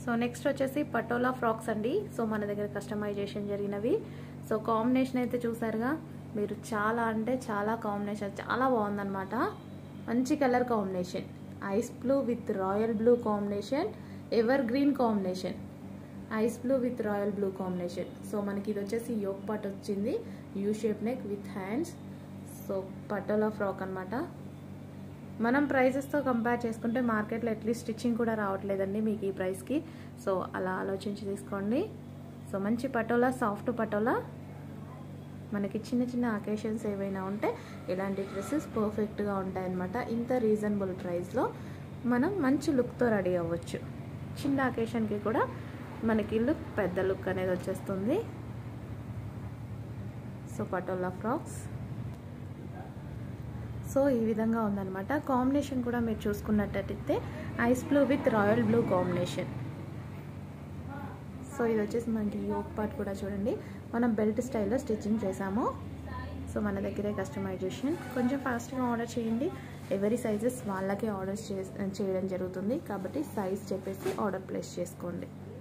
so next వచ్చేసి patola frocks అండి so మన దగ్గర కస్టమైజేషన్ జరిగినవి సో కాంబినేషన్ అయితే చూసారుగా మీరు చాలా అంటే చాలా కాంబినేషన్ చాలా బాగుందన్నమాట మంచి colour combination ice blue with royal blue combination evergreen combination ice blue with royal blue combination so మనకి ఇది వచ్చేసి యోక్ పాట్ వచ్చింది U shape neck with hands so patola frock అనమాట మనం ప్రైజెస్తో కంపేర్ చేసుకుంటే మార్కెట్లో అట్లీస్ట్ స్టిచ్చింగ్ కూడా రావట్లేదండి మీకు ఈ ప్రైస్కి సో అలా ఆలోచించి తీసుకోండి సో మంచి పటోలా సాఫ్ట్ పటోలా మనకి చిన్న చిన్న అకేషన్స్ ఏవైనా ఉంటే ఇలాంటి డ్రెస్సెస్ పర్ఫెక్ట్గా ఉంటాయన్నమాట ఇంత రీజనబుల్ ప్రైస్లో మనం మంచి లుక్తో రెడీ అవ్వచ్చు చిన్న అకేషన్కి కూడా మనకి లుక్ పెద్ద లుక్ అనేది వచ్చేస్తుంది సో పటోలా ఫ్రాక్స్ సో ఈ విధంగా ఉందన్నమాట కాంబినేషన్ కూడా మీరు చూసుకున్నట్టయితే ice blue with royal blue combination so ఇది వచ్చేసి మనకి యోక్ పార్ట్ కూడా చూడండి మనం బెల్ట్ స్టైల్లో స్టిచ్చింగ్ చేసాము సో మన దగ్గరే కస్టమైజేషన్ కొంచెం ఫాస్ట్గా ఆర్డర్ చేయండి ఎవరి సైజెస్ వాళ్ళకే ఆర్డర్ చేయడం జరుగుతుంది కాబట్టి సైజ్ చెప్పేసి ఆర్డర్ ప్లేస్ చేసుకోండి